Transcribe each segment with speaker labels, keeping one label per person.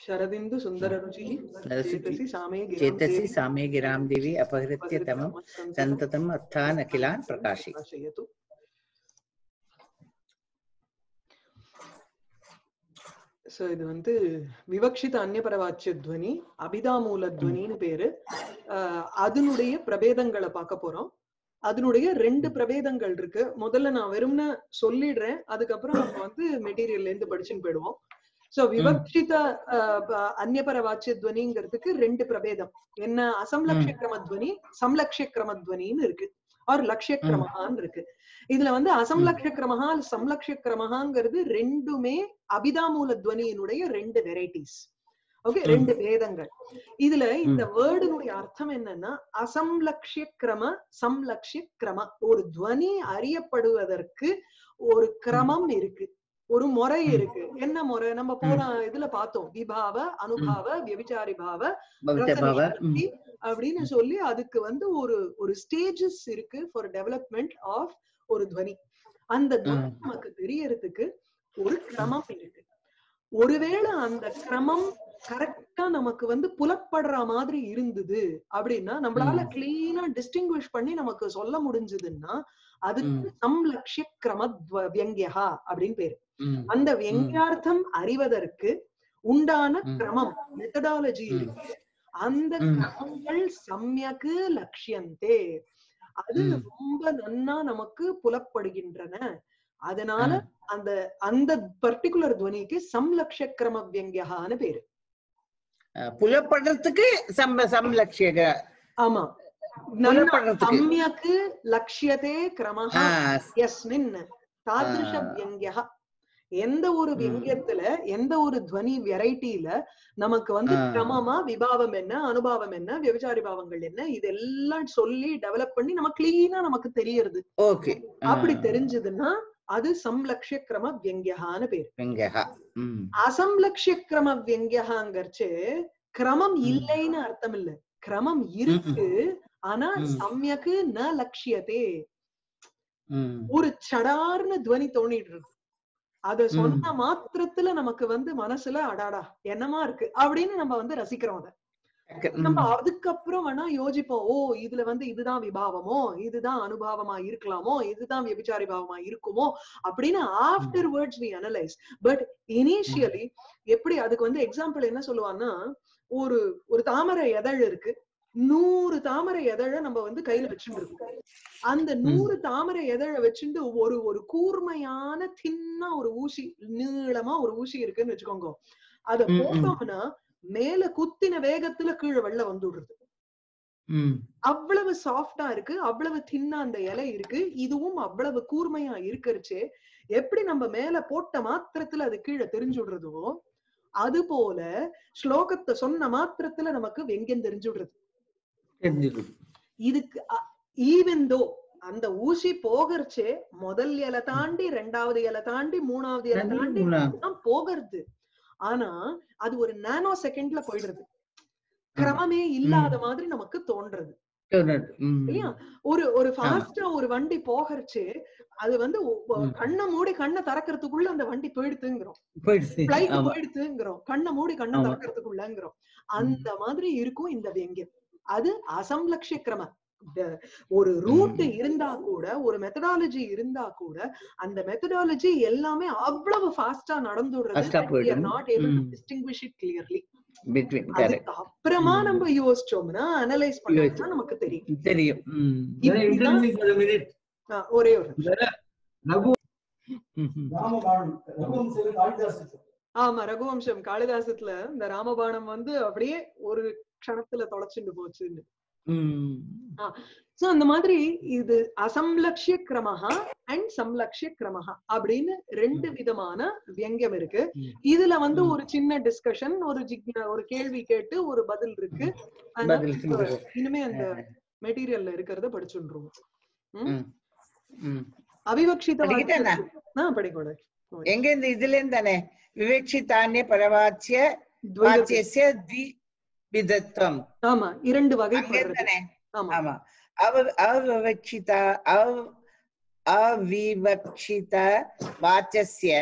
Speaker 1: शरदिन्दु सुन्दररुचिः चेतसि सामे गिरां
Speaker 2: चेतसि
Speaker 1: देवी
Speaker 2: सामे गिरां देवी अपहृत्य तमं सन्ततम् अर्थान् अखिलान् प्रकाशि
Speaker 1: प्रकाशयतु so இது வந்து விவக்ஷித அந்நியபரவாச்சிய துவனி அபிதாமூல துவனின்னு பேரு ஆஹ் அதனுடைய பிரபேதங்களை பார்க்க போறோம் அதனுடைய ரெண்டு பிரபேதங்கள் இருக்கு முதல்ல நான் வெறும்னு சொல்லிடுறேன் அதுக்கப்புறம் நம்ம வந்து மெட்டீரியல்ல இருந்து படிச்சுன்னு போயிடுவோம் சோ விவக்ஷித அந்நியபர வாச்சிய துவனிங்கிறதுக்கு ரெண்டு பிரபேதம் என்ன அசம்லக்ஷ கிரம துவனி சம்லக்ஷ கிரம துவனின்னு இருக்கு ஆர் லட்சிய கிரமஹான்னு இருக்கு இதுல வந்து அசம்லக்ஷ கிரமஹா சம்லக்ஷ கிரமஹாங்கிறது ரெண்டுமே அபிதாமூல துவனியினுடைய ரெண்டு வெரைட்டிஸ் ஓகே
Speaker 2: ம்.
Speaker 1: ரெண்டு வேதங்கள் இதுல இந்த வேர்டுனுடைய அர்த்தம் என்னன்னா அசம்லக்ஷிய கிரம சம்லக்ஷிய கிரம ஒரு துவனி அறியப்படுவதற்கு ஒரு கிரமம் இருக்கு ஒரு முறை
Speaker 2: ம்.
Speaker 1: இருக்கு என்ன முறை நம்ம போன இதுல பார்த்தோம் விபாவ அனுபாவ வியபிச்சாரி பாவ
Speaker 2: भवते भव
Speaker 1: ரசனிஷ்டி அப்படின்னு சொல்லி அதுக்கு வந்து ஒரு ஒரு ஸ்டேஜஸ் இருக்கு ஃபார் டெவலப்மெண்ட் ஆஃப் ஒரு துவனி அந்த துவனி
Speaker 2: ம்.
Speaker 1: நமக்கு தெரியறதுக்கு ஒரு கிரமம் இருக்கு ஒருவேளை அந்த கிரமம் கரெக்டா நமக்கு வந்து புலப்படுற மாதிரி இருந்தது அப்படின்னா நம்மளால
Speaker 2: ம்.
Speaker 1: கிளீனா டிஸ்டிங்விஷ் பண்ணி நமக்கு சொல்ல முடிஞ்சதுன்னா அதுக்கு
Speaker 2: ம்.
Speaker 1: சம்லக்ஷிய கிரம துவ- வியங்கியா அப்படின்னு பேரு
Speaker 2: ம்.
Speaker 1: அந்த வியங்கியார்த்தம் அறிவதற்கு உண்டான
Speaker 2: ம்.
Speaker 1: கிரமம் மெத்தடாலஜி
Speaker 2: ம்.
Speaker 1: இருக்கு அந்த
Speaker 2: ம்.
Speaker 1: கிரமங்கள் சமயக்கு லட்சியந்தே அது
Speaker 2: ம்.
Speaker 1: ரொம்ப நன்னா நமக்கு புலப்படுகின்றன அதனால அந்த அந்த பர்டிகுலர் துவனிக்கு சம்லக்ஷ கிரம வியங்கியான்னு பேரு
Speaker 2: அஹ் புலப்படுறதுக்கு சம்ப சம்லட்சியக
Speaker 1: ஆமா நன்னா
Speaker 2: புலப்படுறதுக்கு
Speaker 1: சமயக்கு லட்சியதே கிரமஹ
Speaker 2: ஆஹ்
Speaker 1: யஸ்மின் தாதிருஷ
Speaker 2: ஆ.
Speaker 1: வியங்கியா எந்த ஒரு
Speaker 2: ம்.
Speaker 1: வியங்கியத்துல எந்த ஒரு துவனி வெரைட்டில நமக்கு வந்து
Speaker 2: ஆ.
Speaker 1: கிரமமா விபாவம் என்ன அனுபாவம் என்ன விபச்சாரி பாவங்கள் என்ன இதெல்லாம் சொல்லி டெவலப் பண்ணி நம்ம கிளீனா நமக்கு தெரியறது
Speaker 2: ஓகே
Speaker 1: அப்படி தெரிஞ்சதுன்னா அது சம்லக்ஷ கிரம வியங்கியான்னு பேரு
Speaker 2: வெங்கஹ ம்
Speaker 1: அசம்லக்ஷ கிரம வியங்கியாங்கிறச்சு கிரமம்
Speaker 2: ம்.
Speaker 1: இல்லைன்னு அர்த்தம் இல்ல கிரமம் இருக்கு ஆனா
Speaker 2: ம்.
Speaker 1: சமயக்கு ந லட்சியத்தே
Speaker 2: ம்
Speaker 1: ஒரு சடார்னு துவனி தோணிட்டு இருக்கு அத சொன்ன மாத்திரத்துல நமக்கு வந்து மனசுல அடாடா என்னமா இருக்கு அப்படின்னு நம்ம வந்து ரசிக்கிறோம் அத நம்ம அதுக்கப்புறம் வேணா யோசிப்போம் ஓ இதுல வந்து இதுதான் விபாவமோ இதுதான் அனுபாவமா இருக்கலாமோ இதுதான் விபச்சாரி பாவமா இருக்குமோ அப்படின்னு afterwards we analyse but initially எப்படி அதுக்கு வந்து எக்ஸாம்பிள் என்ன சொல்லுவான்னா ஒரு ஒரு தாமரை எதழ் இருக்கு நூறு தாமரை எதழ நம்ம வந்து கையில வச்சுட்டு இருக்கோம் அந்த நூறு தாமரை எதழ வச்சுட்டு ஒரு ஒரு கூர்மையான தின்னா ஒரு ஊசி நீளமா ஒரு ஊசி இருக்குன்னு வச்சுக்கோங்க அத
Speaker 2: ம், ம்.
Speaker 1: போட்டோம்னா மேல குத்தின வேகத்துல கீழே வெள்ள வந்துடுறது
Speaker 2: ம்
Speaker 1: அவ்வளவு சாஃப்டா இருக்கு அவ்வளவு தின்னா அந்த இலை இருக்கு இதுவும் அவ்வளவு கூர்மையா இருக்கறச்சே எப்படி நம்ம மேல போட்ட மாத்திரத்துல அது கீழே தெரிஞ்சுடுறதோ அது போல ஸ்லோகத்தை சொன்ன மாத்திரத்துல நமக்கு வெங்கியம் தெரிஞ்சுடுறது
Speaker 2: தெரிஞ்சுது
Speaker 1: இதுக்கு ஈவன் தோ அந்த ஊசி போகறச்சே முதல் இலை தாண்டி ரெண்டாவது இலை தாண்டி மூணாவது இலை தாண்டி தான் போகிறது ஆனா அது ஒரு நானோ செகண்ட்ல போயிடுறது கிரமமே இல்லாத மாதிரி நமக்கு தோன்றது இல்லையா ஒரு ஒரு ஃபாஸ்டா ஒரு வண்டி போகறச்சு அது வந்து ஒ- ஒ-
Speaker 2: ம்.
Speaker 1: கண்ணை மூடி கண்ணை திறக்கிறதுக்குள்ள அந்த வண்டி போயிடுதுங்கிறோம்
Speaker 2: போயிடுச்சு
Speaker 1: பிளைட்
Speaker 2: ஆமா
Speaker 1: போயிடுதுங்கிறோம் கண்ணை மூடி கண்ணை
Speaker 2: ஆமா.
Speaker 1: திறக்கிறதுக்குள்ளங்கிறோம் அந்த மாதிரி இருக்கும் இந்த வியங்கியம் அது அசம்லக்ஷ கிரம த- ஒரு ரூட் இருந்தா கூட ஒரு மெத்தடாலஜி இருந்தா கூட அந்த மெத்தடாலஜி எல்லாமே அவ்வளவு ஃபாஸ்டா நடந்துடுறது
Speaker 2: Fast ஆ போயிடும்.
Speaker 1: Not able to
Speaker 2: hmm.
Speaker 1: Distinguish it clearly
Speaker 2: between correct
Speaker 1: அதுக்கு அப்புறமா
Speaker 2: ம்.
Speaker 1: நம்ம யோசிச்சோம்னா அனலைஸ் பண்ணோம்னா
Speaker 2: யோசிச்சு.
Speaker 1: நமக்கு தெரியும்
Speaker 2: தெரியும் ம்
Speaker 1: இப்படிதான்
Speaker 3: interview for a minute.
Speaker 1: ஆ, ஒரே ஒரு
Speaker 3: ரகு
Speaker 2: ம்.
Speaker 3: ராமபாணம் ரகுவம்சம் காளிதாசன்
Speaker 1: ஆமா ரகுவம்சம் காளிதாசத்துல இந்த ராமபாணம் வந்து அப்படியே ஒரு க்ஷணத்துல தொலைச்சுண்டு போச்சுன்னு
Speaker 2: ம்.
Speaker 1: சோ அந்த மாதிரி இது அசம்லக்ஷிய கிரமஹா அண்ட் சம்லக்ஷிய கிரமஹா அப்படின்னு ரெண்டு விதமான வியங்கியம் இருக்கு
Speaker 2: ம்.
Speaker 1: இதுல வந்து
Speaker 2: ம்.
Speaker 1: ஒரு சின்ன டிஸ்கஷன் ஒரு ஜிக்ன ஒரு கேள்வி கேட்டு ஒரு பதில் இருக்கு அதனால
Speaker 2: பதில் சொல்லுங்க.
Speaker 1: இனிமே அந்த மெட்டீரியல்ல இருக்கிறத படிச்சுருவோம்
Speaker 2: ம். ம்.
Speaker 1: அவிவக்ஷித
Speaker 2: படிக்கிட்டேனா?
Speaker 1: வாக்கிய- படிக்கோட
Speaker 2: எங்க இந்த இதுல இருந்து தானே விவேக்ஷிதானிய பரவாச்சிய
Speaker 1: துவைதத்தை-
Speaker 2: வாச்சியஸ்ய தி விதத்வம்
Speaker 1: ஆமா இரண்டு
Speaker 2: அங்க
Speaker 1: வகைப்படுறது
Speaker 2: தானே
Speaker 1: ஆமா
Speaker 2: ஆமா அவ அவவிவக்ஷித அவ அவிவக்ஷித வாச்சஸ்ய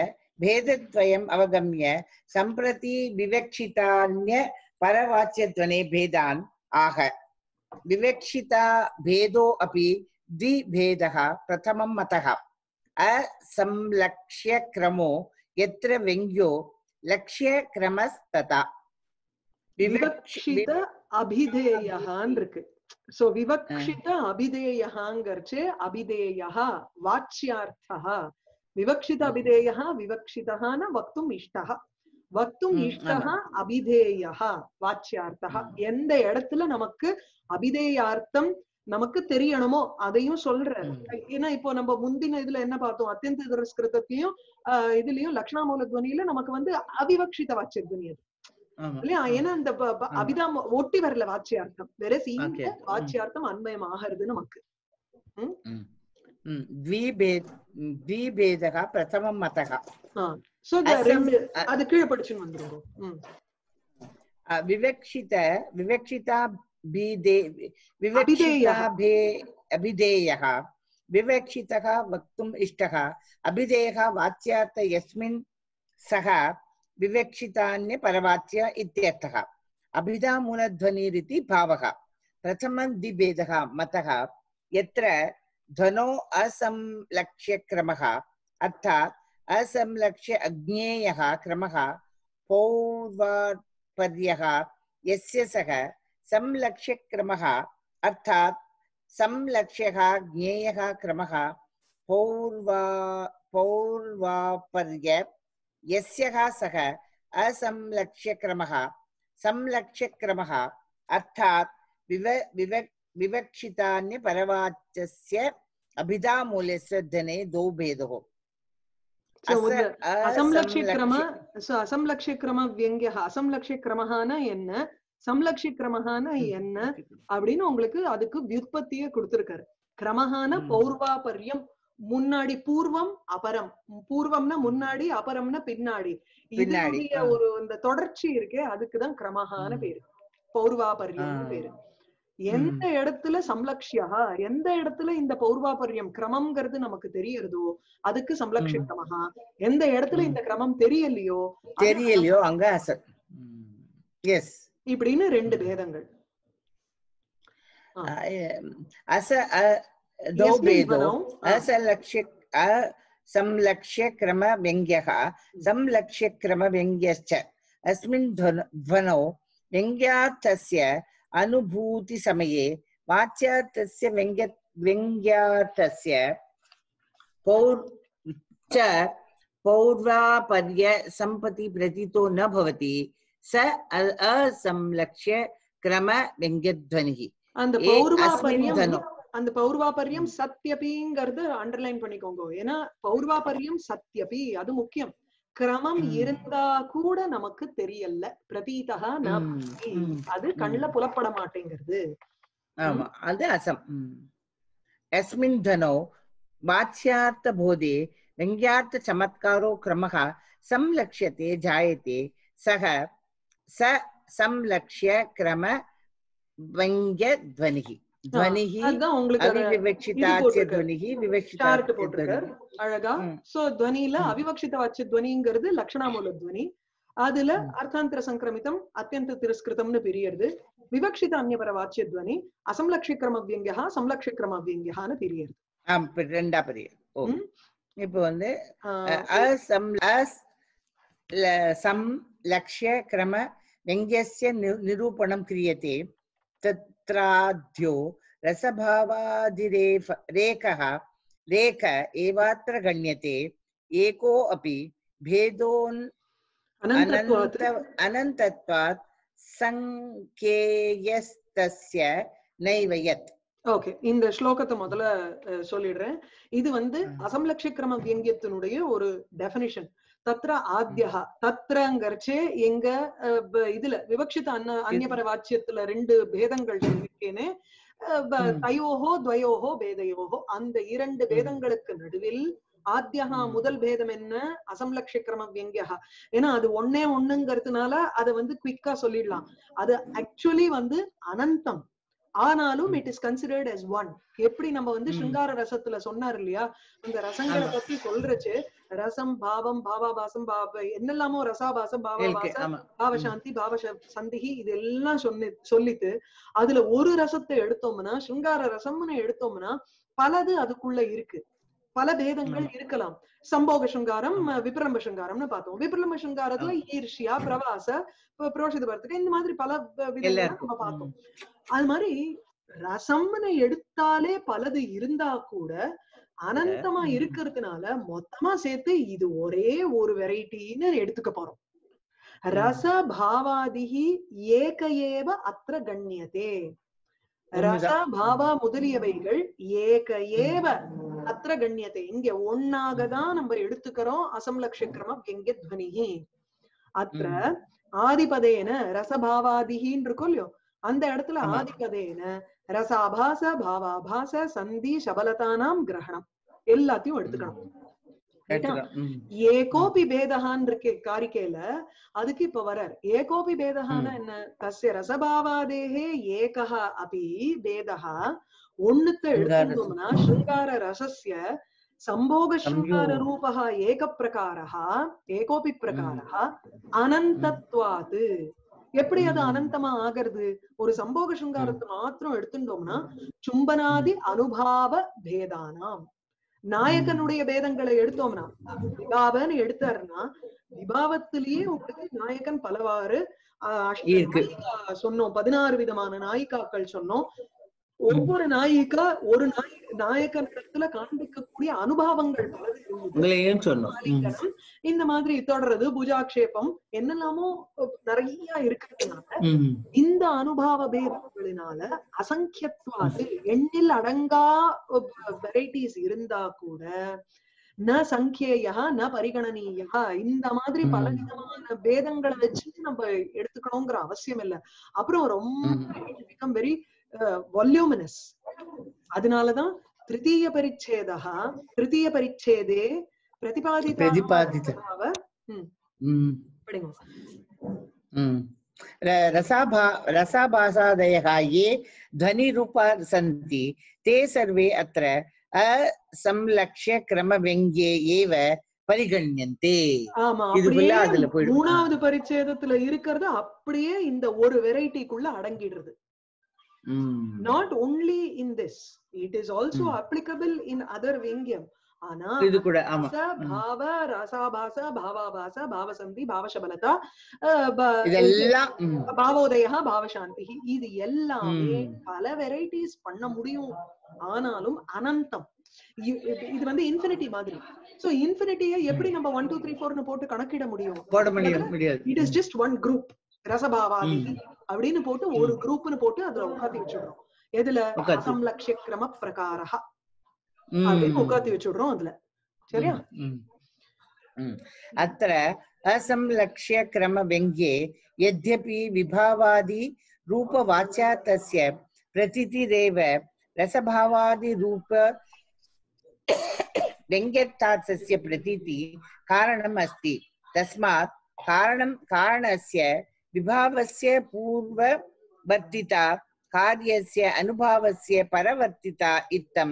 Speaker 2: भेदद्वयम् अवगम्य सम्प्रति विवक्षितान्य परवाच्यध्वने भेदान् आह विवक्षिता भेदो अपि द्विभेदः प्रथमं मतः असंलक्ष्यक्रमो यत्र व्यङ्ग्यो लक्ष्यक्रमस्तथा विवक्षि
Speaker 1: விவக்ஷித அபிதேயகான் இருக்கு சோ விவக்ஷித அபிதேயகாங்கிறச்சு அபிதேயா வாச்சியார்த்தா விவக்ஷித அபிதேயா விவக்ஷிதகான வக்தும் இஷ்டா வக்தும்
Speaker 2: ம்,
Speaker 1: இஷ்டா அபிதேயா வாச்சியார்த்தா எந்த இடத்துல நமக்கு அபிதேயார்த்தம் நமக்கு தெரியணுமோ அதையும் சொல்ற
Speaker 2: ம்.
Speaker 1: ஏன்னா இப்போ நம்ம முந்தின இதுல என்ன பார்த்தோம் அத்தியந்த திரஸ்கிருதத்தையும் ஆஹ் இதுலயும் லக்ஷணாமூல துவனியில நமக்கு வந்து அவிவக்ஷித வாச்சிய துவனி அது
Speaker 2: ஆமா.
Speaker 1: இல்லையா ஏன்னா இந்த ப- ப-
Speaker 2: ஆமா.
Speaker 1: அபிதாம ஒட்டி வரல வாச்சியார்த்தம் வேற
Speaker 2: Okay.
Speaker 1: இங்க
Speaker 2: ம்.
Speaker 1: வாச்சியார்த்தம் அன்மயம் ஆகிறது நமக்கு
Speaker 2: ம். ம். द्विभेद द्विभेदः प्रथमं मतः
Speaker 1: சோ
Speaker 2: Asam-
Speaker 1: ரெண்டு
Speaker 2: அ-
Speaker 1: அது கீழே படிச்சுன்னு வந்துருவோம் ம்.
Speaker 2: अ, विवक्षित विवक्षिता भीदे विवक्षिता
Speaker 1: अभिधेयः।
Speaker 2: भे अभिधेयः विवक्षितः वक्तुम् इष्टः अभिधेयः वाच्यार्थ यस्मिन् सः विवक्षितान्य परवाच्य इत्यर्थः अभिधामूलध्वनिरिति भावः प्रथमं द्विभेदः मतः यत्र ध्वनो असंलक्ष्यक्रमः अर्थात् असंलक्ष्य अज्ञेयः क्रमः पौर्वापर्यः यस्य सः संलक्ष्यक्रमः अर्थात् संलक्ष्यः ज्ञेयः क्रमः पौर्वा पौर्वापर्य यस्यः सः असंलक्ष्यक्रमः संलक्ष्यक्रमः अर्थात् विव विव विवक्षितान्यपरवाच्यस्य अभिधामूल्यस्य धने द्वौ भेदः
Speaker 1: So,
Speaker 2: अस-
Speaker 1: வந்து அசம்லக்ஷ்ய கிரம
Speaker 2: असंलक्ष्य-
Speaker 1: so அசம்லக்ஷ்ய கிரம வியங்கிய அசம்லக்ஷ்ய கிரமஹான என்ன சம்லக்ஷ்ய கிரமஹான என்ன அப்படின்னு உங்களுக்கு அதுக்கு வியுற்பத்தியே கொடுத்திருக்காரு கிரமஹான
Speaker 2: ம்.
Speaker 1: பௌர்வாபர்யம் முன்னாடி பூர்வம் அபரம் பூர்வம்னா முன்னாடி அபரம்னா பின்னாடி
Speaker 2: பின்னாடி,
Speaker 1: இதனுடைய
Speaker 2: ஆ.
Speaker 1: ஒரு இந்த தொடர்ச்சி இருக்கே அதுக்குதான் கிரமஹான
Speaker 2: ம்.
Speaker 1: பேரு பௌர்வாபர்யம்னு
Speaker 2: ஆ.
Speaker 1: பேரு எந்த இடத்துல சம்லக்ஷ்யா எந்த இடத்துல இந்த பௌர்வாபர்யம் கிரமம்ங்கிறது நமக்கு தெரியறதோ அதுக்கு சம்லக்ஷ்ய
Speaker 2: ம்.
Speaker 1: கிரமஹா எந்த இடத்துல
Speaker 2: ம்.
Speaker 1: இந்த கிரமம் தெரியலையோ அது
Speaker 2: தெரியலையோ அங்க அச எஸ்
Speaker 1: இப்படின்னு ரெண்டு பேதங்கள்
Speaker 2: अस दौ
Speaker 1: यस्मिन्
Speaker 2: भेदो
Speaker 1: ध्वनौ, आ,
Speaker 2: असलक्ष्य असंलक्ष्य क्रम व्यङ्ग्यः संलक्ष्य क्रम व्यङ्ग्यश्च अस्मिन् ध्वन ध्वनौ व्यङ्ग्यार्थस्य अनुभूतिसमये वाच्यार्थस्य व्यङ्ग्य व्यङ्ग्यार्थस्य पौर् च पौर्वापर्य सम्पति प्रतीतो न भवति स अ- असंलक्ष्य क्रम व्यङ्ग्यध्वनिः
Speaker 1: அந்த
Speaker 2: ஏ அஸ்மின்
Speaker 1: பௌர்வாபர்யம்
Speaker 2: தனு.
Speaker 1: அந்த பௌர்வாபர்யம் சத்யபிங்கிறது அண்டர்லைன் பண்ணிக்கோங்க ஏன்னா பௌர்வாபர்யம் சத்யபி அது முக்கியம் கிரமம்
Speaker 2: ம்.
Speaker 1: இருந்தா கூட நமக்கு தெரியல பிரதீதா ந
Speaker 2: ம்,
Speaker 1: பவதி.
Speaker 2: ம்,
Speaker 1: அது கண்ணுல புலப்பட மாட்டேங்கிறது
Speaker 2: ஆமா அது அசம் ம். यस्मिन् धनौ वाच्यार्थबोधे व्यङ्ग्यार्थचमत्कारो क्रमः संलक्ष्यते जायते सः स संलक्ष्य क्रम व्यङ्ग्यध्वनिः ध्वनिः
Speaker 1: அதுதான் உங்களுக்கு ஒரு
Speaker 2: अविविवक्षिताच्य
Speaker 1: போட்டிருக்காரு.
Speaker 2: ध्वनिः
Speaker 1: சார்ட்
Speaker 2: विवक्षिताच्य
Speaker 1: போட்டிருக்காரு
Speaker 2: ध्वनिः
Speaker 1: அழகா
Speaker 2: ம்.
Speaker 1: சோ துவனியில
Speaker 2: ம்.
Speaker 1: அவிவக்ஷித வாட்ச துவனிங்கிறது லட்சணாமூல துவனி அதுல
Speaker 2: ம்.
Speaker 1: அர்த்தாந்தர சங்கிரமிதம் அத்தியந்த திரஸ்கிருதம்னு பிரியறது விவக்ஷித அந்நியபர வாட்சிய துவனி அசம்லக்ஷிக்கிரம வியங்கியா சம்லக்ஷிக்கிரம வியங்கியான்னு பிரியறது
Speaker 2: ஆம் இப்ப ரெண்டா பெரிய ஓ
Speaker 1: ம்.
Speaker 2: இப்போ வந்து
Speaker 1: ஆஹ்
Speaker 2: असं अस् ल- संलक्ष्य क्रम व्यङ्ग्यस्य नि- निरूपणं क्रियते तत्राद्यो रसभावादिरेफ रेखः रेख एवात्र गण्यते एको अपि भेदोन्
Speaker 1: அனந்தத்வாத்
Speaker 2: अनन्त अनन्तत्वात् सङ्केयस्तस्य नैव यत्
Speaker 1: ஓகே இந்த ஸ்லோகத்தை முதல்ல அஹ், சொல்லிடுறேன் இது வந்து
Speaker 2: ம்.
Speaker 1: அசம்லக்ஷிக்கிரம வியங்கியத்தினுடைய ஒரு டெபினிஷன் தத்ர ஆத்யா தத்ரங்கர்ச்சே எங்க அஹ், ப- இதுல விவக்ஷித அன்ன அந்நியபர வாச்சியத்துல ரெண்டு பேதங்கள் இருக்கேன்னு அஹ், ப-
Speaker 2: ம்.
Speaker 1: தயோஹோ துவயோஹோ பேதையோஹோ அந்த இரண்டு பேதங்களுக்கு நடுவில் ஆத்யஹா
Speaker 2: ம்.
Speaker 1: முதல் பேதம் என்ன அசம்லக்ஷிக்கிரம வியங்கியா ஏன்னா அது ஒன்னே ஒண்ணுங்கிறதுனால அதை வந்து குயிக்கா சொல்லிடலாம் அது ஆக்சுவலி வந்து அனந்தம் ஆனாலும்
Speaker 2: ம்.
Speaker 1: It is considered as one எப்படி நம்ம வந்து
Speaker 2: ம்.
Speaker 1: சிங்கார ரசத்துல சொன்னார் இல்லையா அந்த ரசங்களை
Speaker 2: ஆமா.
Speaker 1: பத்தி சொல்றச்சு ரசம் பாவம் பாவாபாசம் பாவ என்னெல்லாமோ ரசாபாசம்
Speaker 2: இருக்கு
Speaker 1: பாவாபாசம்
Speaker 2: ஆமா
Speaker 1: பாவசாந்தி பாவ சந்திகி இது எல்லாம் சொல்லி சொல்லிட்டு அதுல ஒரு ரசத்தை எடுத்தோம்னா சிங்கார ரசம்னு எடுத்தோம்னா பலது அதுக்குள்ள இருக்கு பல பேதங்கள்
Speaker 2: ஆமா.
Speaker 1: இருக்கலாம் சம்போக சிங்காரம் விப்ரம்ப சிங்காரம்னு பார்த்தோம் விப்ரம்ப சிங்காரத்துல ஈர்ஷ்யா பிரவாச ப- புரோஷித பரத்துக்கு இந்த மாதிரி பல வ-
Speaker 2: எல்லாம்
Speaker 1: விதங்களை
Speaker 2: இருக்கும்
Speaker 1: நம்ம பார்த்தோம் அது மாதிரி ரசம்னு எடுத்தாலே பலது இருந்தா கூட அனந்தமா
Speaker 2: ம்.
Speaker 1: இருக்கிறதுனால மொத்தமா சேர்த்து இது ஒரே ஒரு வெரைட்டின்னு எடுத்துக்க போறோம் ரச பாவாதிகி ஏக ஏவ அத்திர கண்ணியதே ரச
Speaker 2: ஒண்ணுதான்.
Speaker 1: பாவா முதலியவைகள் ஏக ஏவ அத்திர கண்ணியத்தை இங்க ஒன்னாக தான் நம்ம எடுத்துக்கிறோம் அசம்லக்ஷக்கிரம வெங்க துவனிகி அத்திர ஆதிபதேன ரசபாவாதிகின்னு இருக்கும் இல்லையோ அந்த இடத்துல
Speaker 2: ஆமா.
Speaker 1: ஆதிபதேன ரசாபாச பாவாபாச சந்தி சபலதானாம் கிரகணம் எல்லாத்தையும் எடுத்துக்கணும்
Speaker 2: எடுத்துக்கலாம். ம்.
Speaker 1: ஏகோபி பேதகான் இருக்கு காரிக்கையில அதுக்கு இப்ப வரார் ஏகோபி பேதகான
Speaker 2: ம்.
Speaker 1: என்ன தஸ்ய ரசபாவாதேகே ஏகஹ அபி பேதஹா ஒண்ணுத்த
Speaker 2: சிங்கார
Speaker 1: எடுத்துட்டோம்னா சிருங்கார ரசஸ்ய சம்போக சிருங்கார
Speaker 2: சம்யோக.
Speaker 1: ரூபः ஏக பிரகாரः ஏகோபி பிரகாரः அனந்தத்வாது எப்படி அது
Speaker 2: ம்.
Speaker 1: அனந்தமா ஆகிறது ஒரு சம்போக சிருங்காரத்தை மாத்திரம் எடுத்துட்டோம்னா சும்பனாதி அனுபாவ பேதானாம் நாயகனுடைய பேதங்களை எடுத்தோம்னா விபாவன்னு எடுத்தாருன்னா விபாவத்திலேயே உங்களுக்கு நாயகன் பலவாறு ஆஹ் அஷ்ட
Speaker 2: இருக்கு.
Speaker 1: நாயிகா சொன்னோம் பதினாறு விதமான நாயிகாக்கள் சொன்னோம் ஒவ்வொரு நாயிகா ஒரு நாய் நாயகனிடத்துல காண்பிக்கக்கூடிய அனுபவங்கள் பலது இருந்தது
Speaker 2: உங்களையும் சொன்னோம் ம்.
Speaker 1: ஆலிங்கனம், இந்த மாதிரி தொடர்றது புஜாக்ஷேபம் என்னெல்லாமோ நிறைய இருக்கிறதுனால
Speaker 2: ம்.
Speaker 1: இந்த அனுபவ பேதங்களினால அசங்கியத்வாது எண்ணில் அடங்கா வெரைட்டிஸ் இருந்தா கூட ந சங்கியா ந பரிகணனீயா இந்த மாதிரி
Speaker 2: ம்.
Speaker 1: பல விதமான பேதங்களை வச்சு நம்ம எடுத்துக்கணுங்கிற அவசியம் இல்ல அப்புறம் ரொம்ப பிகம் வெரி வால்யூமினஸ் அதனாலதான் திருத்தீய பரிச்சேதா திருத்தீய பரிச்சேதே பிரதிபாதித
Speaker 2: பிரதிபாதித. ம்.
Speaker 1: படிங்க
Speaker 2: ம். र- रसाभा रसाभासादयः ये ध्वनिरूपा सन्ति ते सर्वे अत्र असंलक्ष्य क्रमव्यङ्ग्ये एव परिगण्यन्ते
Speaker 1: ஆமா
Speaker 2: இது full
Speaker 1: அப்படியே
Speaker 2: ஆ அதுல போயிடும்.
Speaker 1: மூணாவது பரிச்சேதத்துல இருக்கிறது அப்படியே இந்த ஒரு வெரைட்டிக்குள்ள அடங்கிடுறது
Speaker 2: ம்.
Speaker 1: Not only in this it is also
Speaker 2: hmm.
Speaker 1: Applicable in other விங்கியம் ஆனா
Speaker 2: இது கூட ஆமா
Speaker 1: ரச, பாவ ரசாபாச பாவாபாச பாவசந்தி பாவசபலதா அஹ், ப-
Speaker 2: இதெல்லாம் ம்.
Speaker 1: பாவோதயா பாவசாந்தி இது எல்லாமே
Speaker 2: ம்.
Speaker 1: பல வெரைட்டிஸ் பண்ண முடியும் ஆனாலும் அனந்தம் இ- இது இது வந்து இன்ஃபினிட்டி மாதிரி சோ இன்ஃபினிட்டியை எப்படி நம்ம ஒன் டூ த்ரீ ஃபோர்னு போட்டு கணக்கிட முடியும்
Speaker 2: போட முடியும் முடியாது
Speaker 1: it is just one group ரசபாவாதி
Speaker 2: ம்.
Speaker 1: அப்படின்னு போட்டு ஒரு குரூப்னு போட்டு அதுல உட்காத்தி வச்சுடுறோம் எதுல
Speaker 2: உட்காத்தி.
Speaker 1: அசம்லக்ஷ கிரம பிரகாரா
Speaker 2: ம்.
Speaker 1: அப்படின்னு உட்காத்தி வச்சுடுறோம் அதுல சரியா
Speaker 2: ம். ம். अत्र असंलक्ष्य क्रमव्यङ्ग्ये यद्यपि विभावादि रूपवाच्या तस्य प्रतीतिरेव रसभावादिरूप व्यङ्ग्यर्थात्सस्य प्रतीति कारणम् अस्ति तस्मात् कारणं कारणस्य विभावस्य पूर्ववर्तिता कार्यस्य अनुभावस्य परवर्तिता इत्थं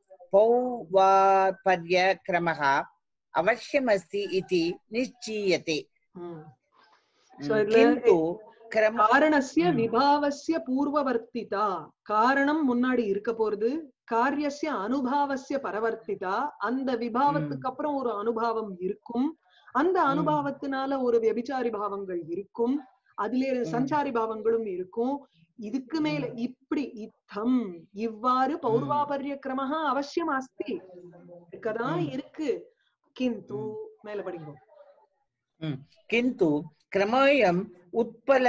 Speaker 2: पौवापर्यक्रमः अवश्यमस्ति इति निश्चीयते
Speaker 1: ம். So இதுல
Speaker 2: किन्तु क्रम
Speaker 1: காரணஸ்ய
Speaker 2: ம்.
Speaker 1: விபாவஸ்ய பூர்வவர்த்திதா காரணம் முன்னாடி இருக்க போறது காரியஸ்ய அனுபாவஸ்ய பரவர்த்திதா அந்த விபாவத்துக்கு அப்புறம் ஒரு அனுபாவம் இருக்கும் அந்த
Speaker 2: ம்.
Speaker 1: அனுபாவத்தினால ஒரு வெபிச்சாரி பாவங்கள் இருக்கும் அதிலே சஞ்சாரி பாவங்களும் இருக்கும் இதுக்கு மேல இப்படி இத்தம் இவ்வாறு பௌர்வாபரிய கிரமஹா அவசியம் அஸ்தி இருக்கதான்
Speaker 2: ம்.
Speaker 1: இருக்கு கிந்து மேல படிங்க
Speaker 2: किन्तु क्रमोऽयम् उत्पल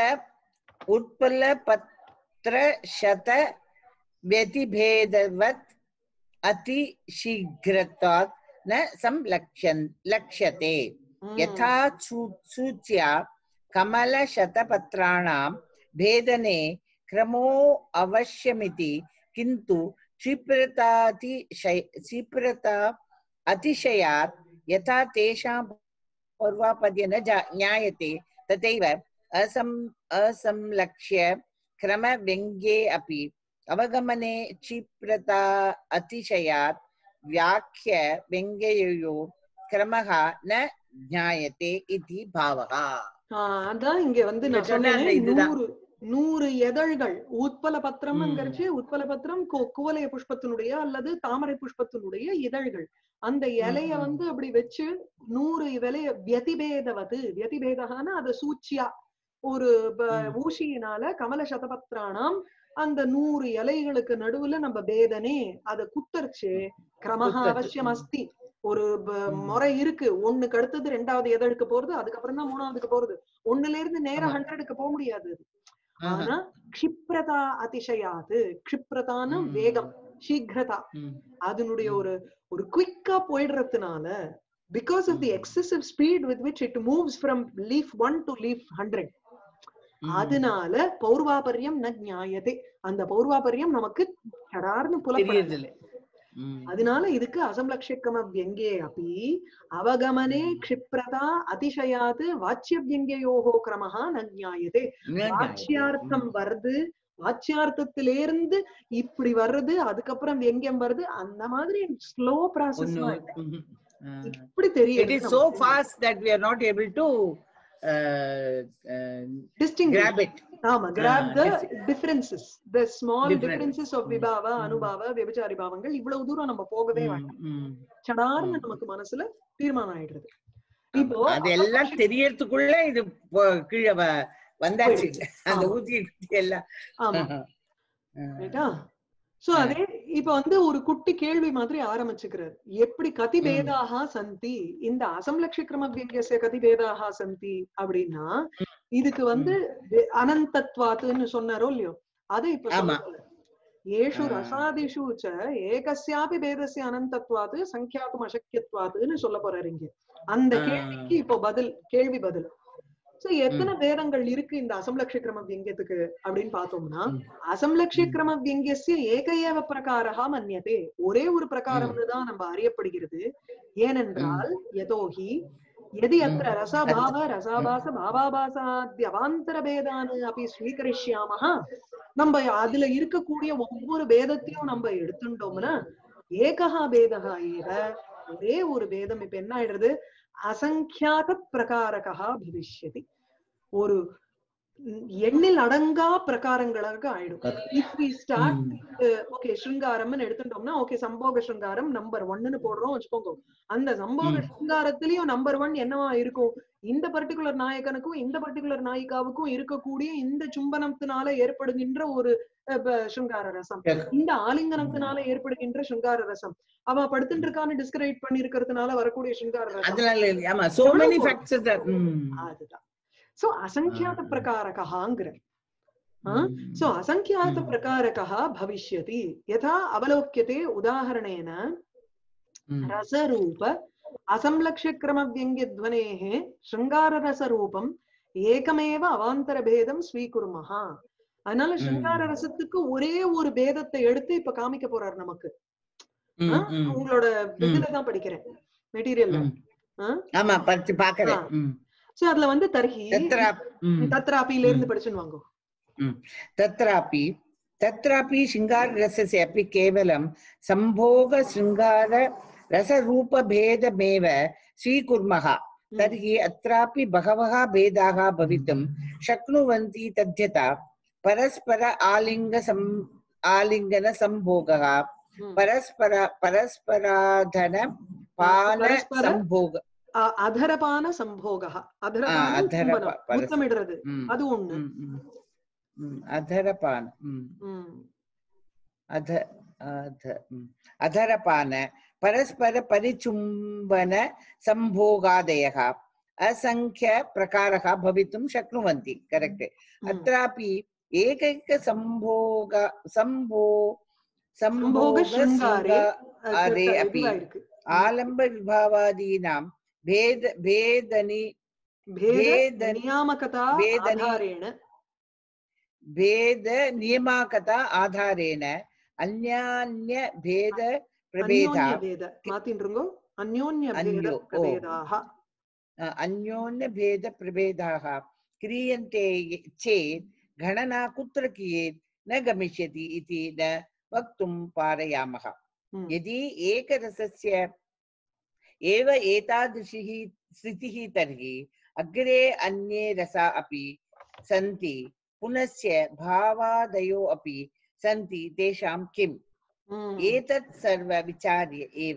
Speaker 2: उत्पलपत्रशत व्यतिभेदवत् अतिशीघ्रत्वात् न संलक्ष्यन् लक्ष्यते
Speaker 1: ம்.
Speaker 2: यथा सू- सूच्या कमलशतपत्राणां भेदने क्रमो अवश्यमिति किन्तु क्षिप्रतातिशय क्षिप्रता अतिशयात् यथा तेषां पूर्वापद्य न जा ज्ञायते तथैव असं असंलक्ष्य क्रमव्यङ्ग्ये अपि अवगमने क्षिप्रता अतिशयात् व्याख्य व्यङ्ग्ययो क्रमः न ज्ञायते इति भावः
Speaker 1: ஆஹ் அதான் இங்க வந்து
Speaker 2: இங்க
Speaker 1: நான்
Speaker 2: சொன்ன அந்த
Speaker 1: சொன்னேன்
Speaker 2: இதுதான்.
Speaker 1: நூறு நூறு எதழ்கள் உட்பல பத்திரம்ங்கிறச்சு உட்பல பத்திரம் கு- குவலய புஷ்பத்தினுடைய அல்லது தாமரை புஷ்பத்தினுடைய இதழ்கள் அந்த இலைய
Speaker 2: ம்.
Speaker 1: வந்து அப்படி வச்சு நூறு இலைய வியதிபேதவது வியதிபேதகான அதை சூச்சியா ஒரு ப-
Speaker 2: ம்.
Speaker 1: ஊசியினால கமல சதபத்ராணாம் அந்த நூறு இலைகளுக்கு நடுவுல நம்ம பேதனே அதை குத்தரிச்சு கிரமஹா
Speaker 2: குத்தரிச்சு,
Speaker 1: அவசியம்
Speaker 2: ம்.
Speaker 1: அஸ்தி ஒரு ப-
Speaker 2: ம்.
Speaker 1: முறை இருக்கு ஒண்ணுக்கு அடுத்தது ரெண்டாவது எதழுக்கு போறது அதுக்கப்புறம் தான் மூணாவதுக்கு போறது ஒண்ணுல இருந்து நேரா
Speaker 2: ஆமா.
Speaker 1: ஹண்ட்ரடுக்கு போக முடியாது அது.
Speaker 2: ஆஹா.
Speaker 1: ஆனா க்ஷிப்ரதா அதிசயாது க்ஷிப்ரதான
Speaker 2: ம்.
Speaker 1: வேகம் சீக்கிரதா
Speaker 2: ம்.
Speaker 1: அதனுடைய
Speaker 2: ம்.
Speaker 1: ஒரு ஒரு குயிக்கா போயிடுறதுனால because of the
Speaker 2: hmm.
Speaker 1: Excessive speed with which it moves from leaf one to leaf hundred
Speaker 2: ம்.
Speaker 1: அதனால பௌர்வாபரியம் ந ஞாயதே அந்த பௌர்வாபரியம் நமக்கு சடார்னு புலப்படாது
Speaker 2: தெரியறதில்ல. ம்.
Speaker 1: அதனால இதுக்கு அசம்லக்ஷிக்கம வியங்கே அப்படி அவகமனே
Speaker 2: ம்.
Speaker 1: க்ஷிப்ரதா அதிசயாது வாச்சிய வியங்கயோகோ கிரமஹா ந ஞாயதே
Speaker 2: न ज्ञायते.
Speaker 1: வாச்சியார்த்தம் வருது வாச்சியார்த்தத்திலிருந்து இப்படி வர்றது அதுக்கப்புறம் வியங்கியம் வருது அந்த மாதிரி ஸ்லோ ப்ராசஸ்
Speaker 2: ஒண்ணு- ம். ஆ.
Speaker 1: இப்படி
Speaker 2: It
Speaker 1: தெரியுது
Speaker 2: is so fast that we are not able to uh, uh,
Speaker 1: distinguish
Speaker 2: grab it.
Speaker 1: ஆமா grab the
Speaker 2: dis-
Speaker 1: differences the small
Speaker 2: Different.
Speaker 1: Differences of
Speaker 2: hmm.
Speaker 1: விபாவ
Speaker 2: ம்.
Speaker 1: அனுபாவ விபச்சாரி பாவங்கள் இவ்வளவு தூரம் நம்ம போகவே
Speaker 2: ம்,
Speaker 1: வேண்டாம்
Speaker 2: ம்.
Speaker 1: சடார்னு
Speaker 2: ம்.
Speaker 1: நமக்கு மனசுல தீர்மானம் ஆயிடுறது இப்போ
Speaker 2: அதெல்லாம் தெரியறதுக்குள்ள இது போ- கீழே வ- வந்தாச்சு அந்த
Speaker 1: ஆமா.
Speaker 2: ஊத்தி ஊத்தி எல்லாம்
Speaker 1: ஆமா
Speaker 2: ஆ.
Speaker 1: ரைட்டா சோ அதே இப்ப வந்து ஒரு குட்டி கேள்வி மாதிரி ஆரம்பிச்சுக்கிறார் எப்படி கதி
Speaker 2: ம்.
Speaker 1: பேதாக சந்தி இந்த அசம்லக்ஷிக்கிரம வியங்கியசிய கதி பேதாக சந்தி அப்படின்னா இதுக்கு வந்து வே- அனந்தத்வாத்துன்னு சொன்னாரோ இல்லையோ அது இப்ப
Speaker 2: ஆமா.
Speaker 1: சொல்றாரு. ஏஷு
Speaker 2: ஆ.
Speaker 1: ரசாதிஷு ச ஏகஸ்யாபி பேதஸ்ய அனந்தத்வாத்து சங்கியாத்தும் அசக்கியத்வாத்துன்னு சொல்ல போறாரு இங்க அந்த
Speaker 2: ஆ.
Speaker 1: கேள்விக்கு இப்போ பதில் கேள்வி பதில் சோ எத்தனை பேதங்கள் இருக்கு இந்த அசம்லக்ஷிக்கிரம வியங்கியத்துக்கு அப்படின்னு பார்த்தோம்னா
Speaker 2: ம்.
Speaker 1: அசம்லக்ஷிக்கிரம வியங்கியசிய ஏக ஏவ பிரகாரா மன்யதே ஒரே ஒரு பிரகாரம்னு தான் நம்ம அறியப்படுகிறது ஏனென்றால் யதோஹி यदि अत्र रसभाव रसाभास भावाभासाद्यवाந்தர பேதானு அப்படி ஸ்வீகரிஷ்யாமஹ நம்ம அதுல இருக்கக்கூடிய ஒவ்வொரு பேதத்தையும் நம்ம எடுத்துட்டோம்னா ஏகஹா பேதகா ஏவ ஒரே ஒரு பேதம் இப்ப என்ன ஆயிடுறது அசங்கியாக பிரகாரகா பவிஷ்யதி ஒரு ம், எண்ணில் அடங்கா பிரகாரங்களாக ஆயிடும் if we start
Speaker 2: hmm.
Speaker 1: Okay ஸ்ருங்காரம்னு எடுத்துட்டோம்னா ஓகே சம்போக ஸ்ருங்காரம் நம்பர் ஒன்னு போடுறோம் வச்சுக்கோங்க அந்த சம்போக
Speaker 2: ம்.
Speaker 1: ஸ்ருங்காரத்திலயும் நம்பர் ஒன் என்னவா இருக்கும் இந்த பர்டிகுலர் நாயகனுக்கும் இந்த பர்டிகுலர் நாயிகாவுக்கும் இருக்கக்கூடிய இந்த சும்பனத்தினால ஏற்படுகின்ற ஒரு அஹ், ப- ஸ்ருங்கார ரசம்
Speaker 2: Yes.
Speaker 1: இந்த ஆலிங்கனத்தினால ஏற்படுகின்ற ஸ்ருங்கார ரசம் அவ படுத்துட்டு இருக்கான்னு டிஸ்கிரைப் பண்ணி இருக்கிறதுனால வரக்கூடிய ஸ்ருங்கார ரசம்
Speaker 2: அதனால இல்ல. ஆமா சோ
Speaker 1: எவ்வளவு
Speaker 2: மெனி
Speaker 1: போடும்?
Speaker 2: ஃபேக்டர்ஸ்
Speaker 1: அதுதான் சோ அசங்கியாத
Speaker 2: ஆ.
Speaker 1: பிரகாரகாங்கிற सो असङ्ख्यात प्रकारकः भविष्यति यथा अवलोक्यते उदाहरणेन रसरूप असंलक्ष्यक्रमव्यङ्ग्यध्वनेः शृङ्गाररसरूपम् ஏகமேவ அவாந்தர பேதம் ஸ்வீகுர்மஹ அதனால சிருங்கார ரசத்துக்கு ஒரே ஒரு பேதத்தை எடுத்து இப்ப காமிக்க போறாரு நமக்கு ஆ? உங்களோட இதுல தான் படிக்கிறேன் மெட்டீரியல்ல
Speaker 2: ஆமா பறிச்சு பாக்குறேன்
Speaker 1: ஆ.
Speaker 2: ம்.
Speaker 1: சோ அதுல வந்து தர்ஹி
Speaker 2: தத்ரா ம்.
Speaker 1: தத்ராபில இருந்து படிச்சுன்னு வாங்க
Speaker 2: तत्रापि तत्रापि शृङ्गाररसस्य अपि केवलं सम्भोगशृङ्गाररसरूपभेदमेव स्वीकुर्मः तर्हि अत्रापि बहवः भेदाः भवितुं शक्नुवन्ति तद्यथा परस्पर आलिङ्गसम् आलिङ्गनसम्भोगः
Speaker 1: ம்.
Speaker 2: परस्पर परस्पराधन पान
Speaker 1: परस्पर-
Speaker 2: सम्भोग
Speaker 1: அ- அதரபான சம்போகः அதரபான
Speaker 2: அதரப-
Speaker 1: சும்பனம்.
Speaker 2: பரஸ்-
Speaker 1: முத்தமிடுறது
Speaker 2: ம்,
Speaker 1: அது ஒண்ணு
Speaker 2: ம், ம். ம், अधरपान ம்.
Speaker 1: ம்.
Speaker 2: अध अध म्, अधरपान परस्पर परिचुम्बन सम्भोगादयः असङ्ख्य प्रकारः भवितुं शक्नुवन्ति करेक्ट्
Speaker 1: ம்.
Speaker 2: अत्रापि एकैक सम्भोग सम्भो
Speaker 1: சம்போக சிருங்காரே
Speaker 2: सम्भोग अरे
Speaker 1: அது
Speaker 2: अपि
Speaker 1: இதுவா இருக்கு
Speaker 2: आलम्ब विभावादीनां भेद भेदनि
Speaker 1: பேத
Speaker 2: வேத-
Speaker 1: நியாமகதா
Speaker 2: வேதனி-
Speaker 1: ஆதாரேண
Speaker 2: भेद नियमाकता आधारेण अन्यान्य भेद प्रभेदा
Speaker 1: அந்யோன்ய பேத மாத்தின்றுங்கோ அந்யோன்ய பேத
Speaker 2: அந்யோ, ஓ.
Speaker 1: பிரபேதாக
Speaker 2: अ, अन्योन्य भेद प्रभेदाः क्रियन्ते चेत् गणना कुत्र कियेत् न गमिष्यति इति न वक्तुं पारयामः
Speaker 1: ம்.
Speaker 2: यदि एकरसस्य एव एतादृशी स्थितिः तर्हि अग्रे अन्ये रसा अपि सन्ति पुनश्च भावादयो अपि सन्ति तेषां किम्
Speaker 1: ம்.
Speaker 2: एतत् सर्व विचार्य एव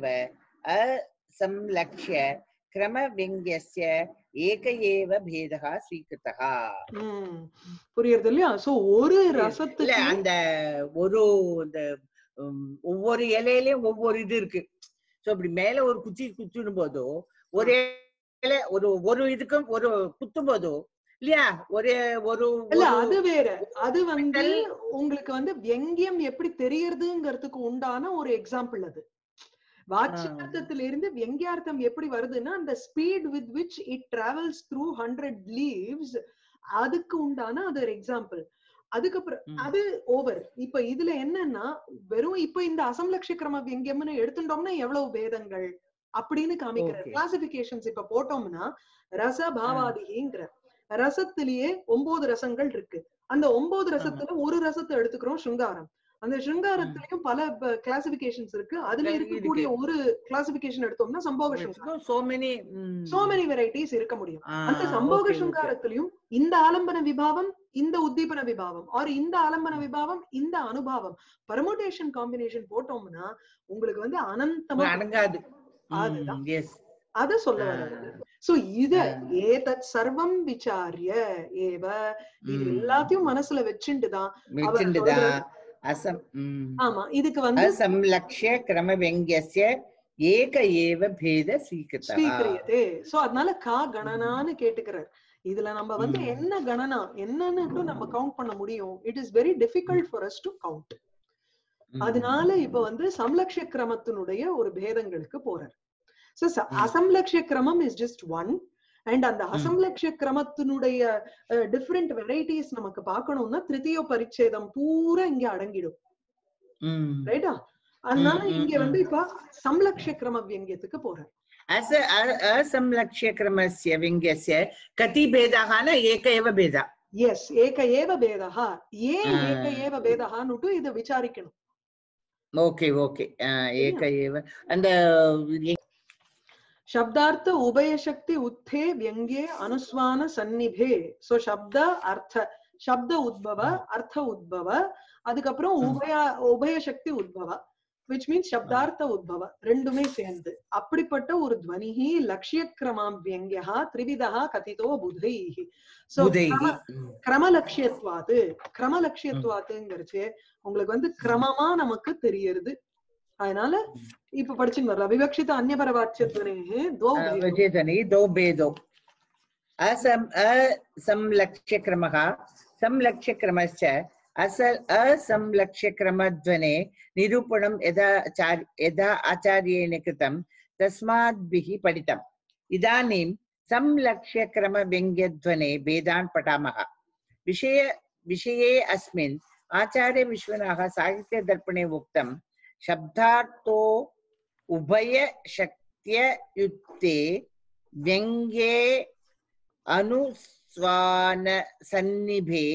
Speaker 2: असंलक्ष्य क्रमव्यङ्ग्यस्य एक एव भेदः स्वीकृतः
Speaker 1: ம். புரியுறது இல்லையா சோ ஒரு
Speaker 2: இல்ல
Speaker 1: ரசத்துக்கு
Speaker 2: அந்த ஒரு இந்த உம், ஒவ்வொரு இலையிலயும் ஒவ்வொரு இது இருக்கு சோ இப்படி மேல ஒரு குச்சி குத்துடும் போதோ ஒரு இலை ஒரு ஒரு இதுக்கும் ஒரு குத்தும் போதோ இல்லையா ஒரு ஒரு
Speaker 1: இல்ல
Speaker 2: ஒரு-
Speaker 1: அது வேற அது வந்து
Speaker 2: மெட்டல்
Speaker 1: உங்களுக்கு வந்து வியங்கியம் எப்படி தெரியறதுங்கிறதுக்கு உண்டான ஒரு எக்ஸாம்பிள் அது வாச்சியார்த்தத்துல இருந்து வியங்கியார்த்தம் எப்படி வருதுன்னா அந்த speed with which it travels through hundred leaves அதுக்கு உண்டான அது ஒரு எக்ஸாம்பிள் அதுக்கப்புறம்
Speaker 2: ம்.
Speaker 1: அது ஓவர் இப்ப இதுல என்னன்னா வெறும் இப்ப இந்த அசம்லக்ஷ கிரம வியங்கியம்னு எடுத்துட்டோம்னா எவ்வளவு பேதங்கள் அப்படின்னு காமிக்கிற
Speaker 2: Okay.
Speaker 1: கிளாசிபிகேஷன்ஸ் இப்ப போட்டோம்னா ரச பாவாதிகிங்கிற ரசத்திலேயே ஒன்பது ரசங்கள் இருக்கு அந்த ஒன்பது ரசத்துல ஒரு ரசத்தை எடுத்துக்கிறோம் சிருங்காரம் அந்த சிருங்காரத்திலயும் பல கிளாசிபிகேஷன்ஸ் இருக்கு அதுல
Speaker 2: இருக்கு.
Speaker 1: இருக்கக்கூடிய ஒரு கிளாசிபிகேஷன் எடுத்தோம்னா சம்போக சிருங்காரம்
Speaker 2: so many
Speaker 1: so many varieties இருக்க முடியும்
Speaker 2: ஆ,
Speaker 1: அந்த சம்போக
Speaker 2: okay, okay.
Speaker 1: சிருங்காரத்திலையும் இந்த ஆலம்பன விபாவம் இந்த உத்தீபன விபாவம் ஆர் இந்த ஆலம்பன விபாவம் இந்த அனுபாவம் பர்முடேஷன் காம்பினேஷன் போட்டோம்னா உங்களுக்கு வந்து அனந்தமா
Speaker 2: அடங்காது
Speaker 1: அதுதான்.
Speaker 2: எஸ்
Speaker 1: அத சொல்ல வர்றது சோ இத ஏதத் சர்வம் விசாரிய ஏவ இது எல்லாத்தையும் மனசுல வச்சுட்டுதான்
Speaker 2: வச்சுண்டுதா
Speaker 1: சொல்றது-
Speaker 2: அசம் ம்.
Speaker 1: ஆமா இதுக்கு வந்து
Speaker 2: असंलक्ष्य क्रमव्यङ्ग्यस्य एक एव भेद स्वीकृतः
Speaker 1: ஸ்வீக்கிரியதே சோ அதனால கா கணனான்னு கேட்டுக்கிறார் இதுல நம்ம வந்து
Speaker 2: ம்.
Speaker 1: என்ன கணனா என்னன்னு நம்ம கவுண்ட் பண்ண முடியும் it is very difficult for us to count
Speaker 2: ம்.
Speaker 1: அதனால இப்ப வந்து சம்லக்ஷ கிரமத்தினுடைய ஒரு பேதங்களுக்கு போறார் சோ
Speaker 2: ம்.
Speaker 1: அசம்லக்ஷ கிரமம் இஸ் ஜஸ்ட் ஒன் அண்ட் அந்த
Speaker 2: ம்.
Speaker 1: அசம்லக்ஷ கிரமத்தினுடைய டிஃப்ரெண்ட் வெரைட்டிஸ் நமக்கு பார்க்கணும்னா திருத்திய பரிச்சேதம் பூரா இங்க அடங்கிடும்
Speaker 2: ம்.
Speaker 1: ரைட்டா அதனால
Speaker 2: ம், ம்,
Speaker 1: இங்க வந்து
Speaker 2: ம்.
Speaker 1: இப்ப சம்லக்ஷ கிரம வியங்கியத்துக்கு போறார்
Speaker 2: अस अ- असंलक्ष्य क्रमस्य व्यङ्ग्यस्य कति भेदाः न एक एव भेदः
Speaker 1: எஸ் ஏக ஏவ பேதா ஏன்
Speaker 2: ஆ.
Speaker 1: ஏக ஏவ பேதகான்னுட்டு இத விசாரிக்கணும்
Speaker 2: ओके ओके एक एव அந்த
Speaker 1: சப்தார்த்த உபயசக்தி உத்தே வியங்கே அனுஸ்வான சந்நிபே சோ சப்த அர்த்த சப்த உத்பவ அர்த்த உத்பவ அதுக்கப்புறம்
Speaker 2: ம்.
Speaker 1: உபய உபயசக்தி உத்பவ விச் மீன்ஸ் சப்தார்த்த உத்பவ ரெண்டுமே சேர்ந்து அப்படிப்பட்ட ஒரு துவனிஹி லட்சிய கிரமாம் வியங்கியா திரிவிதா கதிதோ புதைஹி சோ
Speaker 2: புதைஹி ம்.
Speaker 1: கிரமலட்சியத்வாது கிரமலட்சியத்வாத்துங்கிறச்சு உங்களுக்கு வந்து கிரமமா நமக்கு தெரியறது அதனால இப்ப படிச்சுன்னு வரலாம் விவக்ஷித அந்நியபரவாச்சியத்வனே துவௌ
Speaker 2: अ,
Speaker 1: भेदौ।
Speaker 2: विचेतनि द्वौ भेदौ असं असंलक्ष्यक्रमः संलक्ष्यक्रमश्च अस असंलक्ष्यक्रमध्वने निरूपणं यदा आचार्य यदा आचार्येण कृतं तस्माद्भिः पठितम् इदानीं संलक्ष्यक्रमव्यङ्ग्यध्वने भेदान् पठामः विषय विषये अस्मिन् आचार्यविश्वनाः साहित्यदर्पणे उक्तं शब्दार्थो उभयशक्त्ययुक्ते व्यङ्ग्ये अनुस्वानसन्निभे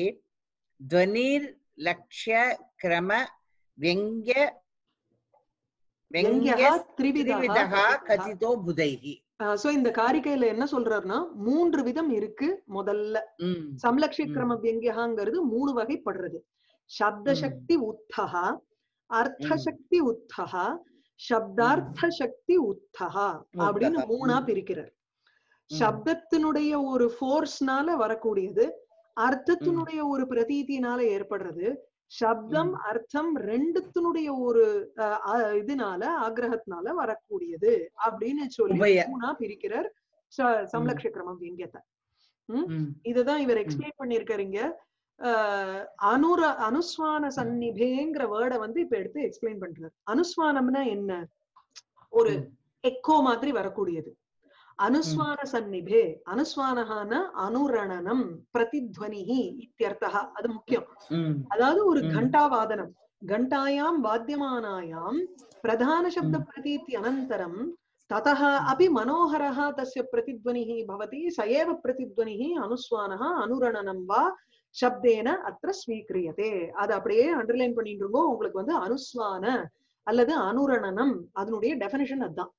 Speaker 2: ध्वनिर्लक्ष्यक्रम व्यङ्ग्य व्यङ्ग्य
Speaker 1: व्यङ्ग्यः त्रिविधः
Speaker 2: त्रिविधः
Speaker 1: कथितः।
Speaker 2: कथितो बुधैः
Speaker 1: சோ இந்த காரிக்கையில என்ன சொல்றாருன்னா மூன்று விதம் இருக்கு முதல்ல
Speaker 2: ம்,
Speaker 1: சம்லக்ஷ கிரம வியங்கியகாங்கிறது மூணு வகைப்படுறது சப்த
Speaker 2: ம்.
Speaker 1: சக்தி உத்தகா அர்த்த
Speaker 2: ம்.
Speaker 1: சக்தி உத்தகா சப்தார்த்த சக்தி உத்தகா அப்படின்னு
Speaker 2: உத்தகா,
Speaker 1: மூணா
Speaker 2: ம்.
Speaker 1: பிரிக்கிறார்
Speaker 2: ம்.
Speaker 1: சப்தத்தினுடைய ஒரு ஃபோர்ஸ்னால வரக்கூடியது அர்த்தத்தினுடைய ஒரு பிரதீதினால ஏற்படுறது சப்தம்
Speaker 2: ம்.
Speaker 1: அர்த்தம் ரெண்டுத்தினுடைய ஒரு அஹ், அஹ், இதனால ஆக்ரகத்தினால வரக்கூடியது அப்படின்னு சொல்லி
Speaker 2: உபய.
Speaker 1: மூணா பிரிக்கிறார் ச- சம்லக்ஷ கிரமம் வியங்கியத்தை
Speaker 2: ம்,
Speaker 1: இதுதான் இவர் எக்ஸ்பிளைன் பண்ணிருக்காரு இங்க அஹ், அனுர அனுஸ்வான சந்நிபேங்கிற வேர்டை வந்து இப்ப எடுத்து எக்ஸ்பிளைன் பண்றாரு அனுஸ்வானம்னா என்ன ஒரு
Speaker 2: ம்.
Speaker 1: எக்கோ மாதிரி வரக்கூடியது அனுஸ்வான சந்நிபே அனுஸ்வானஹான அனுரணனம் பிரதித்வனிஹி இத்தியர்த்தः அது முக்கியம்
Speaker 2: ம்,
Speaker 1: அதாவது ஒரு
Speaker 2: ம்.
Speaker 1: கண்டாவாதனம் கண்டாயாம் வாத்தியமானாயாம் பிரதான சப்த
Speaker 2: ம்.
Speaker 1: பிரதீति अनन्तरं ततः अपि मनोहरः तस्य प्रतिध्वनिः भवति स एव प्रतिध्वनिः अनुस्वानः अनुरणनं वा சப்தேன அത്ര ஸ்வீக்கிரியதே அது அப்படியே அண்டர்லைன் பண்ணிட்டு இருக்கோம் உங்களுக்கு வந்து அனுஸ்வான அல்லது அனுரணனம் அதனுடைய டெபினிஷன் அதுதான்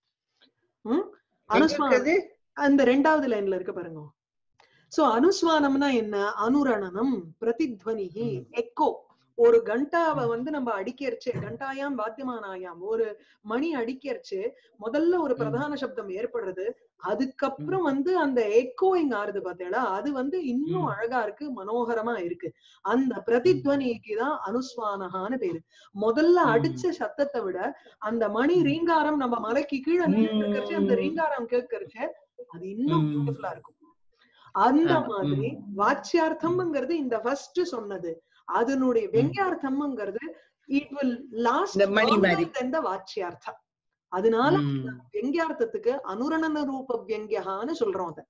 Speaker 1: ம்?
Speaker 2: எங்க
Speaker 1: அனுஸ்வான
Speaker 2: இருக்குது?
Speaker 1: அந்த ரெண்டாவது லைன்ல இருக்க பாருங்க சோ அனுஸ்வானம்னா என்ன அனுரணனம் பிரதித்வனிகி
Speaker 2: ம்.
Speaker 1: எக்கோ ஒரு கண்டாவை வந்து நம்ம அடிக்கிறச்சு கண்டாயாம் வாத்தியமானாயாம் ஒரு மணி அடிக்கிறச்சு முதல்ல ஒரு
Speaker 2: ம்.
Speaker 1: பிரதான சப்தம் ஏற்படுறது அதுக்கப்புறம் வந்து அந்த எக்கோயிங் ஆறுது பார்த்தேடா அது வந்து இன்னும்
Speaker 2: ம்.
Speaker 1: அழகா இருக்கு மனோகரமா இருக்கு அந்த பிரதித்வனிக்கு தான் அனுஸ்வானகான்னு பேரு முதல்ல
Speaker 2: ம்.
Speaker 1: அடிச்ச சத்தத்தை விட அந்த மணி
Speaker 2: ம்.
Speaker 1: ரீங்காரம் நம்ம மலைக்கு கீழே நின்னுட்டு இருக்கறச்சு அந்த
Speaker 2: ம்.
Speaker 1: ரீங்காரம் கேட்கறச்சு அது இன்னும்
Speaker 2: ம்.
Speaker 1: பியூட்டிஃபுல்லா இருக்கும் அந்த
Speaker 2: ஆமா.
Speaker 1: மாதிரி
Speaker 2: ம்.
Speaker 1: வாச்சியார்த்தம்ங்கிறது இந்த ஃபர்ஸ்ட் சொன்னது அதனுடைய வெங்கியார்த்தம்ங்கிறது இட் வில் லாஸ்ட்
Speaker 2: இந்த மணி மாதிரி.
Speaker 1: தென் த வாச்சியார்த்தம் அதனால
Speaker 2: ம்.
Speaker 1: வெங்கியார்த்தத்துக்கு அனுரணன ரூப வெங்கியகான்னு சொல்றோம் அத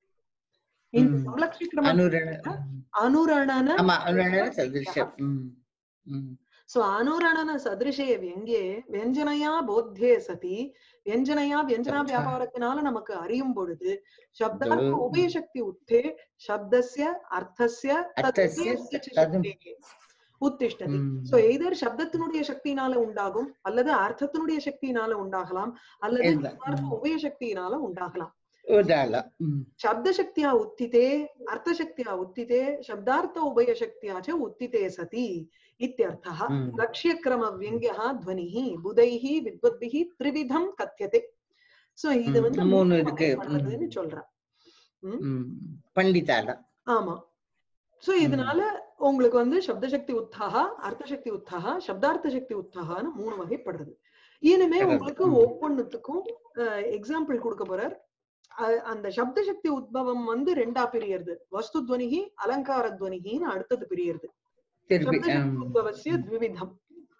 Speaker 1: இந்த
Speaker 2: ம்.
Speaker 1: சமலக்ஷிக்கிரம
Speaker 2: அனுரண
Speaker 1: அனுரணன
Speaker 2: ஆமா அனுரணன சதிருஷம் ம். ம்.
Speaker 1: சோ அனுரணன சதிருஷே வெங்கே வெஞ்சனையா போத்தியே சதி வெஞ்சனையா வெஞ்சனா
Speaker 2: அச்சா.
Speaker 1: வியாபாரத்தினால நமக்கு அறியும் பொழுது சப்தார்த்த
Speaker 2: இது-
Speaker 1: உபயசக்தி உத்தே சப்தஸ்ய அர்த்தஸ்ய
Speaker 2: அர்த்தஸ்ய
Speaker 1: ததுபயஸ்ய ச
Speaker 2: ததும்.
Speaker 1: சக்தேகே உத்திஷ்டதி
Speaker 2: ம்.
Speaker 1: சோ எய்தர் சப்தத்தினுடைய சக்தியினால உண்டாகும் அல்லது அர்த்தத்தினுடைய சக்தியினால உண்டாகலாம் அல்லது
Speaker 2: இல்ல.
Speaker 1: சப்தார்த்த
Speaker 2: ம்.
Speaker 1: உபய சக்தியினால உண்டாகலாம்
Speaker 2: உதால ம்.
Speaker 1: शब्दशक्त्या उत्थिते अर्थशक्त्या उत्थिते शब्दार्थ उभयशक्त्या च उत्थिते सति इत्यर्थः
Speaker 2: ம்.
Speaker 1: लक्ष्यक्रमव्यङ्ग्यः ध्वनिः बुधैः विद्वद्भिः त्रिविधं कथ्यते சோ இது
Speaker 2: ம்.
Speaker 1: வந்து
Speaker 2: மூணு
Speaker 1: மூணு
Speaker 2: இருக்கு.
Speaker 1: வகைப்படுறதுன்னு சொல்றேன்
Speaker 2: ம். பண்டிதால
Speaker 1: ஆமா சோ இதனால உங்களுக்கு வந்து சப்தசக்தி உத்தாகா அர்த்தசக்தி உத்தாகா சப்தார்த்த சக்தி உத்தாகான்னு மூணு வகைப்படுறது இனிமே
Speaker 2: correct.
Speaker 1: உங்களுக்கு
Speaker 2: ம்.
Speaker 1: ஒவ்வொன்னுத்துக்கும் எக்ஸாம்பிள் கொடுக்க போறார் அ- அந்த சப்த சக்தி உத்பவம் வந்து ரெண்டா பிரியறது வஸ்து துவனிகி அலங்கார துவனிகின்னு அடுத்தது பிரியறது
Speaker 2: திருப்பி
Speaker 1: சப்த சக்தி
Speaker 2: ம்.
Speaker 1: உத்பவசிய த்விவிதம்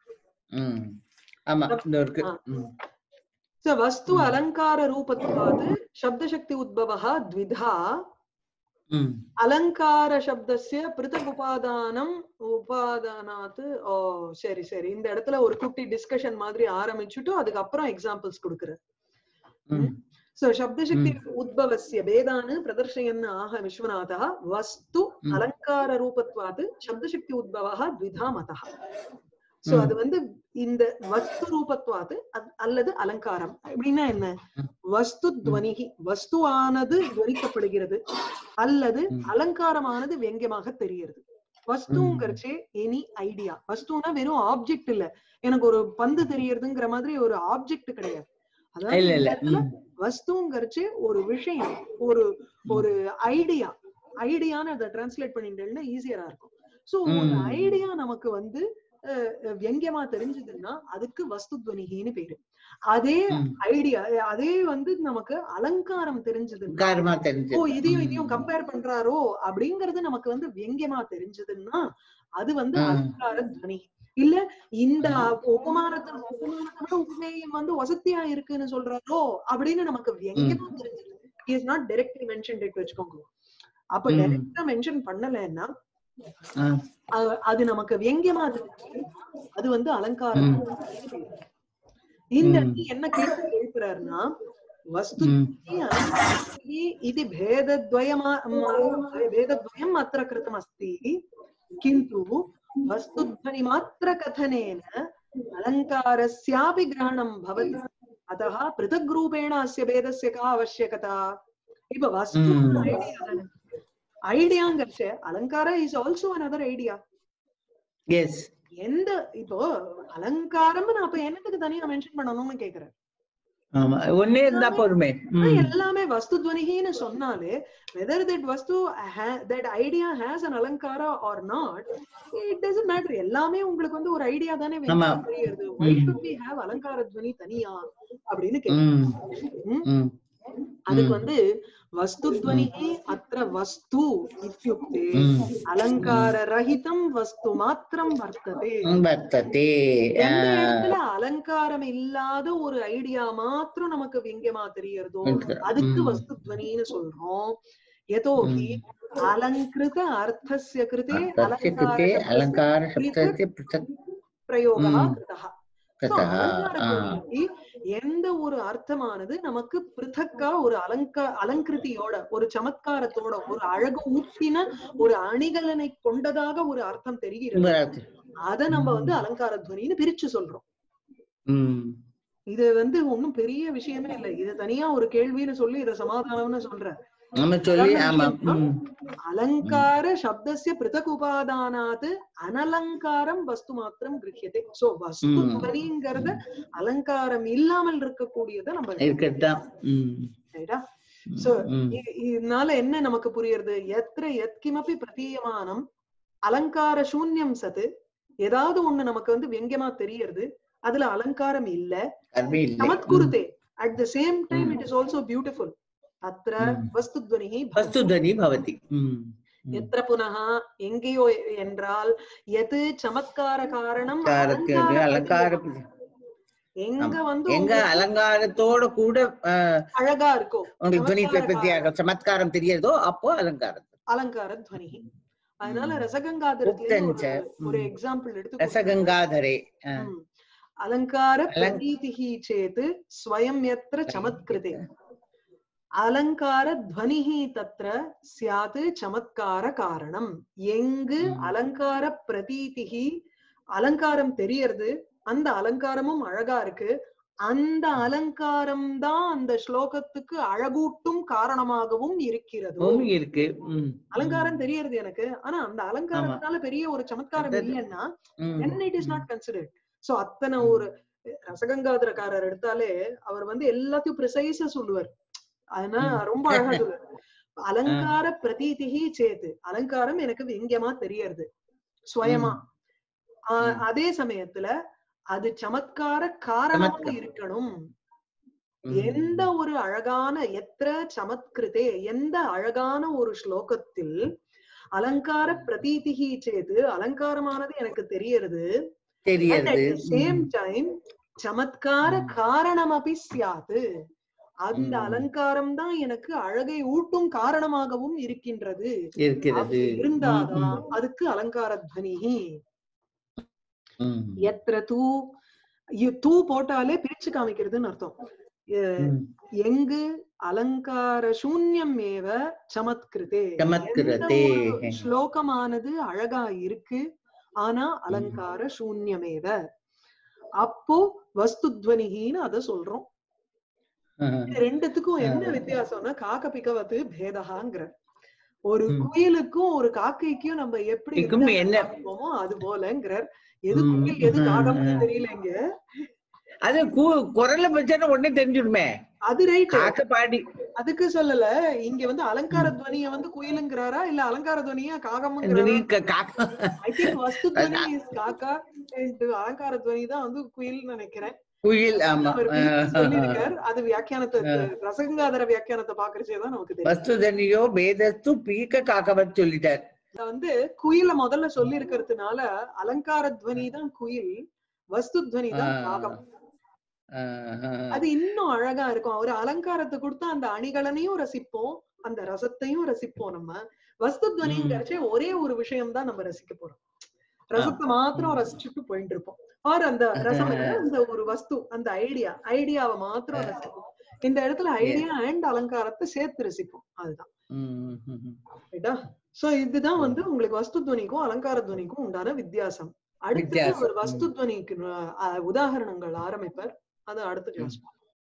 Speaker 2: ம். ஆமா இந்த இருக்கு
Speaker 1: ஆ.
Speaker 2: ம்.
Speaker 1: சோ வஸ்து
Speaker 2: ம்.
Speaker 1: அலங்கார ரூபத்வாத் சப்த சக்தி உத்பவः द्विधा
Speaker 2: ம்.
Speaker 1: அலங்கார சப்தஸ்ய பிருத்தக் உபாதானம் உபாதானாத் ஓ சரி சரி இந்த இடத்துல ஒரு குட்டி டிஸ்கஷன் மாதிரி ஆரம்பிச்சுட்டு அதுக்கப்புறம் எக்ஸாம்பிள்ஸ் கொடுக்குறார்
Speaker 2: ம்.
Speaker 1: சோ சப்தசக்தி உத்பவஸ்ய வேதான்னு பிரதர்ஷயன் ஆக விஸ்வநாதः வஸ்து
Speaker 2: ம்.
Speaker 1: அலங்கார ரூபத்வாத் சப்தசக்தி உத்பவः द्विधा மதः சோ
Speaker 2: ம்.
Speaker 1: அது வந்து இந்த வஸ்து ரூபத்வாத் அத்- அல்லது அலங்காரம் அப்படின்னா என்ன
Speaker 2: ம்.
Speaker 1: வஸ்து துவனிகி வஸ்துவானது துவனிக்கப்படுகிறது அல்லது
Speaker 2: ம்.
Speaker 1: அலங்காரமானது வெங்கியமாக தெரிகிறது வஸ்துங்கிறச்சே எனி ஐடியா வஸ்துனா வெறும் ஆப்ஜெக்ட் இல்ல எனக்கு ஒரு பந்து தெரியறதுங்கிற மாதிரி ஒரு ஆப்ஜெக்ட் கிடையாது அதாவது
Speaker 2: இல்ல
Speaker 1: இந்த
Speaker 2: இல்ல
Speaker 1: இடத்துல
Speaker 2: ம்.
Speaker 1: வஸ்துங்கிறச்சு ஒரு விஷயம் ஒரு ஒரு ஐடியா ஐடியான்னு அதை டிரான்ஸ்லேட் பண்ணிட்டேன்னா ஈஸியரா இருக்கும் சோ ஒரு
Speaker 2: ம்.
Speaker 1: ஐடியா நமக்கு வந்து அஹ், அஹ், வியங்கியமா தெரிஞ்சதுன்னா அதுக்கு வஸ்து துவனிகின்னு பேரு அதே
Speaker 2: ம்.
Speaker 1: ஐடியா அதே வந்து நமக்கு அலங்காரம் தெரிஞ்சதுன்னா
Speaker 2: காரமா
Speaker 1: ஓ
Speaker 2: தெரிஞ்சு
Speaker 1: இதையும் இதையும் கம்பேர் பண்றாரோ அப்படிங்கறது நமக்கு வந்து வியங்கியமா தெரிஞ்சதுன்னா அது வந்து
Speaker 2: ம்.
Speaker 1: அலங்கார துவனி இல்ல இந்த உபமானத்தை உபமானத்தை விட உண்மையும் வந்து வசதியா இருக்குன்னு சொல்றாரோ அப்படின்னு நமக்கு வியங்கியமா தெரிஞ்சது is not directly mention it வச்சுக்கோங்க அப்ப
Speaker 2: ம்.
Speaker 1: டைரக்டா மென்ஷன் பண்ணலைன்னா
Speaker 2: ஆ.
Speaker 1: அ- அது நமக்கு வியங்கியமா தெரிஞ்சு அது வந்து அலங்காரம்
Speaker 2: ம்.
Speaker 1: இந்த
Speaker 2: ம்.
Speaker 1: இடத்துல என்ன கேள்வி எழுப்புறாருன்னா வஸ்து
Speaker 2: ம்.
Speaker 1: इति भेदद्वयमा भेदद्वयम् अत्र कृतमस्ति किन्तु वस्तुध्वनिमात्रकथनेन अलङ्कारस्यापि ग्रहणं भवति अतः पृथग् रूपेण अस्य भेदस्य का आवश्यकता இப்ப வஸ்து
Speaker 2: ம்.
Speaker 1: ஐடியா தானே ஐடியாங்கிறச்ச அலங்கார is also another idea
Speaker 2: Yes.
Speaker 1: எந்த இப்போ அலங்காரம் நான் அப்ப என்னத்துக்கு தனியா மென்ஷன் பண்ணணும்னு கேக்குறேன்
Speaker 2: ஆமா ஒன்னே இருந்தா போருமே
Speaker 1: ஆனா
Speaker 2: ம்.
Speaker 1: எல்லாமே வஸ்து துவனிகின்னு சொன்னாலே வெதர் தட் வஸ்து தட் ஐடியா ஹேஸ் அன் அலங்காரா or not it doesn't matter எல்லாமே உங்களுக்கு வந்து ஒரு ஐடியா தானே
Speaker 2: ஆமா.
Speaker 1: தெரியுது வை
Speaker 2: ம்.
Speaker 1: ஷுட் வி ஹேவ் அலங்கார துவனி தனியா அப்படின்னு கேக்குறேன்
Speaker 2: ம். ம்.
Speaker 1: அதுக்கு
Speaker 2: ம்.
Speaker 1: வந்து வஸ்து துவனிகி அத்திர வஸ்து இத்யுக்தே
Speaker 2: ம்.
Speaker 1: அலங்கார ரஹிதம் வஸ்து மாத்திரம் வர்த்ததே
Speaker 2: வர்த்ததே
Speaker 1: எந்த
Speaker 2: ஆ.
Speaker 1: இடத்துல அலங்காரம் இல்லாத ஒரு ஐடியா மாத்திரம் நமக்கு வியங்கமா தெரியறதோ
Speaker 2: இருக்கு.
Speaker 1: அதுக்கு
Speaker 2: ம்.
Speaker 1: வஸ்து துவனின்னு சொல்றோம் यतोहि अलङ्कृत अर्थस्य कृते
Speaker 2: अर्थस्य कृते अलङ्कारशब्दस्य पृथक्
Speaker 1: प्रयोगः
Speaker 2: ம்.
Speaker 1: कृतः So,
Speaker 2: கதா
Speaker 1: அலங்கார
Speaker 2: ஆ.
Speaker 1: துவனிக்கு எந்த ஒரு அர்த்தமானது நமக்கு பிருத்தக்கா ஒரு அலங்க அலங்கிருதியோட ஒரு சமத்காரத்தோட ஒரு அழகு ஊட்டின ஒரு அணிகலனை கொண்டதாக ஒரு அர்த்தம் தெரிகிறது
Speaker 2: உங்களாத்து.
Speaker 1: அத நம்ம வந்து அலங்கார துவனின்னு பிரிச்சு சொல்றோம்
Speaker 2: ம்
Speaker 1: இது வந்து ஒண்ணும் பெரிய விஷயமே இல்லை இது தனியா ஒரு கேள்வின்னு சொல்லி இத சமாதானம்னு சொல்றேன்
Speaker 2: நம்ம சொல்லி ஆமா ம்
Speaker 1: அலங்கார சப்தஸ்ய பிருத்தக் உபாதானாத் அனலங்காரம் வஸ்து மாத்திரம் கிரகியதே சோ வஸ்து
Speaker 2: ம்.
Speaker 1: துவனிங்கிறத அலங்காரம் இல்லாமல் இருக்கக்கூடியத நம்ம
Speaker 2: இருக்கட்டும் ம்
Speaker 1: ரைட்டா சோ
Speaker 2: ம்
Speaker 1: இ- இதனால என்ன நமக்கு புரியுறது எத்திர எத்கிமபி பிரதீயமானம் அலங்கார சூன்யம் சத்து ஏதாவது ஒண்ணு நமக்கு வந்து வெங்கியமா தெரியறது அதுல அலங்காரம் இல்ல
Speaker 2: கர்மே இல்லை
Speaker 1: சமத்குருதே அட் த சேம் டைம்
Speaker 2: ம்.
Speaker 1: இட் இஸ் ஆல்சோ பியூட்டிஃபுல் அத்திர
Speaker 2: ம்.
Speaker 1: வஸ்துத்வனிஹி
Speaker 2: வஸ்துதனி பவதி ம் ம்.
Speaker 1: எத்திர புனः எங்கேயோ என்றால் எது சமத்கார காரணம்
Speaker 2: அலங்காரக்கு
Speaker 1: அலங்கார
Speaker 2: அலங்கார
Speaker 1: பிரதியோகம். எங்க வந்து
Speaker 2: எங்க
Speaker 1: உங்களுக்கு
Speaker 2: அலங்காரத்தோட கூட ஆஹ்,
Speaker 1: அழகா இருக்கோ
Speaker 2: உங்களுக்கு துணி
Speaker 1: சமத்கார
Speaker 2: பிரத்தியாக சமத்காரம் தெரியறதோ அப்போ அலங்காரம்
Speaker 1: அலங்கார துவனி அதனால
Speaker 2: ம்.
Speaker 1: ரசகங்காதரத்துல
Speaker 2: உக்தஞ்ச,
Speaker 1: ஒரு
Speaker 2: ம்.
Speaker 1: எக்ஸாம்பிள் எடுத்து
Speaker 2: ரசகங்காதரே ஆ.
Speaker 1: ம். அலங்கார
Speaker 2: அலங்-
Speaker 1: பிரதீதிஹி சேத் ஸ்வயம் யத்ர சமத்கிருதே அலங்கார துவனிஹி தத்ர சியாத் சமத்கார காரணம் எங்கு
Speaker 2: ம்.
Speaker 1: அலங்கார பிரதீதிஹி அலங்காரம் தெரியறது அந்த அலங்காரமும் அழகா இருக்கு அந்த அலங்காரம் தான் அந்த ஸ்லோகத்துக்கு அழகூட்டும் காரணமாகவும் இருக்கிறது
Speaker 2: பூமி இருக்கு ம்.
Speaker 1: அலங்காரம் தெரியறது எனக்கு ஆனா அந்த அலங்காரத்தினால பெரிய ஒரு சமத்காரம்
Speaker 2: அது-
Speaker 1: இல்லைன்னா
Speaker 2: ம்.
Speaker 1: then it is not considered so அத்தனை
Speaker 2: ம்.
Speaker 1: ஒரு ரசகங்காதரக்காரர் எடுத்தாலே அவர் வந்து எல்லாத்தையும் ப்ரிசைஸா சொல்லுவார் அதனால
Speaker 2: ம்.
Speaker 1: ரொம்ப அழகா சொல்லுவார் அலங்கார பிரதீதிஹி சேத்து அலங்காரம் எனக்கு வெங்கியமா தெரியறது ஸ்வயமா ஆ,
Speaker 2: ம்.
Speaker 1: அதே சமயத்துல அது சமத்கார காரணமா
Speaker 2: சமத்காரம்.
Speaker 1: இருக்கணும்
Speaker 2: ம்.
Speaker 1: எந்த ஒரு அழகான எத்திர சமத்கிருதே எந்த அழகான ஒரு ஸ்லோகத்தில் அலங்கார பிரதீதிகி சேது அலங்காரமானது எனக்கு தெரியறது அட்
Speaker 2: தெரியறது
Speaker 1: சேம்
Speaker 2: ம்.
Speaker 1: டைம் சமத்கார
Speaker 2: ம்.
Speaker 1: காரணமபி சியாது அந்த
Speaker 2: ம்.
Speaker 1: அலங்காரம் தான் எனக்கு அழகை ஊட்டும் காரணமாகவும் இருக்கின்றது
Speaker 2: இருக்கிறது
Speaker 1: அப்படி இருந்தாதான்
Speaker 2: ம்,
Speaker 1: அதுக்கு அலங்கார துவனிஹி
Speaker 2: ம்.
Speaker 1: எத்திர தூ இ- தூ போட்டாலே பிரிச்சு காமிக்கிறதுன்னு அர்த்தம் எ-
Speaker 2: ம்.
Speaker 1: எங்கு அலங்கார சூன்யம் ஏவ சமத்கிருதே
Speaker 2: சமத்கிருதே.
Speaker 1: எந்த ஒரு ஸ்லோகமானது அழகா இருக்கு ஆனா அலங்கார சூன்யமேவ அப்போ வஸ்துத்வனிகின்னு அத சொல்றோம் இது ரெண்டுத்துக்கும் என்ன
Speaker 2: ஆ.
Speaker 1: வித்தியாசம்னா காக்க பிக்கவத்து பேதகாங்கிற ஒரு
Speaker 2: ம்.
Speaker 1: குயிலுக்கும் ஒரு காக்கைக்கும் நம்ம எப்படி
Speaker 2: இதுக்கும்
Speaker 1: வித்தியாசம்
Speaker 2: என்ன?
Speaker 1: காமிப்போமோ அது போலங்கிறார் எது
Speaker 2: ம்.
Speaker 1: குயில் எது காகம்னு தெரியலங்க
Speaker 2: அது கூ- குரல்ல வச்சா உடனே தெரிஞ்சிடுமே
Speaker 1: அது ரைட்
Speaker 2: காக்க பாடி
Speaker 1: அதுக்கு சொல்லல இங்க வந்து அலங்கார துவனிய வந்து குயிலுங்கிறாரா இல்ல அலங்கார துவனியா
Speaker 2: இந்த
Speaker 1: காகம்ங்கிறாரா
Speaker 2: நீ க- காக்க
Speaker 1: ஐ திங்க் வஸ்து துவனி இஸ் காக்கா and அலங்கார துவனி தான் வந்து குயில் நினைக்கிறேன்
Speaker 2: குயில் ஆமா
Speaker 1: அவர் பிரிச்சு சொல்லியிருக்கார் அது வியாக்கியானத்தை
Speaker 2: ஆ.
Speaker 1: ரசகங்காதர வியாக்கியானத்தை பாக்குறச்சேதான் நமக்கு தெரியும்
Speaker 2: வஸ்துதனியோ பேதஸ்து பீக்க காக்கவத் சொல்லிட்டார்
Speaker 1: இத வந்து குயில முதல்ல சொல்லி இருக்கிறதுனால அலங்கார துவனி தான் குயில் வஸ்து துவனி தான்
Speaker 2: ஆ.
Speaker 1: காகம்
Speaker 2: ஆஹ்
Speaker 1: அது இன்னும் அழகா இருக்கும் ஒரு அலங்காரத்தை கொடுத்தா அந்த அணிகலனையும் ரசிப்போம் அந்த ரசத்தையும் ரசிப்போம் நம்ம வஸ்து துவனிங்கிறச்சே ஒரே ஒரு விஷயம் தான் நம்ம ரசிக்க போறோம் ரசத்தை மாத்திரம்
Speaker 2: ம்.
Speaker 1: ரசிச்சுட்டு போயிட்டு இருப்போம் ஆர் அந்த ரசம் இல்ல, அந்த ஒரு வஸ்து அந்த ஐடியா ஐடியாவை மாத்திரம் ரசிப்போம் இந்த இடத்துல ஐடியா அண்ட் அலங்காரத்தை சேர்த்து ரசிப்போம் அதுதான்
Speaker 2: உம் உம் உம்.
Speaker 1: ரைட்டா சோ இதுதான் வந்து உங்களுக்கு வஸ்து துவனிக்கும் அலங்கார துவனிக்கும் உண்டான வித்தியாசம் அடுத்து
Speaker 2: வித்தியாசம்.
Speaker 1: ஒரு வஸ்து துவனிக்கு அஹ், உதாகரணங்கள் ஆரம்பிப்பார் அது அடுத்த கிளாஸ்